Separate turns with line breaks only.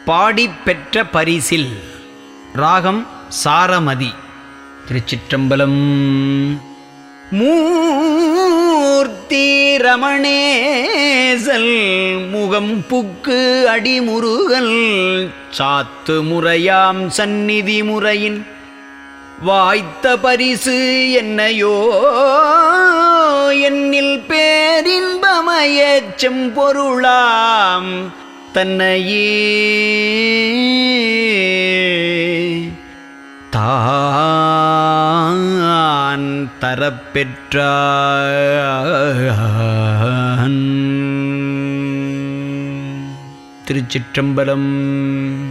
பாடிப் பெற்ற பரிசில் ராகம் சாரமதி திருச்சிற்றம்பலம் மூர்த்தி ரமணேசல் முகம் புக்கு அடிமுருகல் சாத்து முறையாம் சந்நிதி முறையின் வாய்த்த பரிசு என்னையோ என்னில் பேரின்பமயச் செம்பொருளாம் தன்னையே தான் தரப்பெற்றான் திருச்சிற்றம்பலம்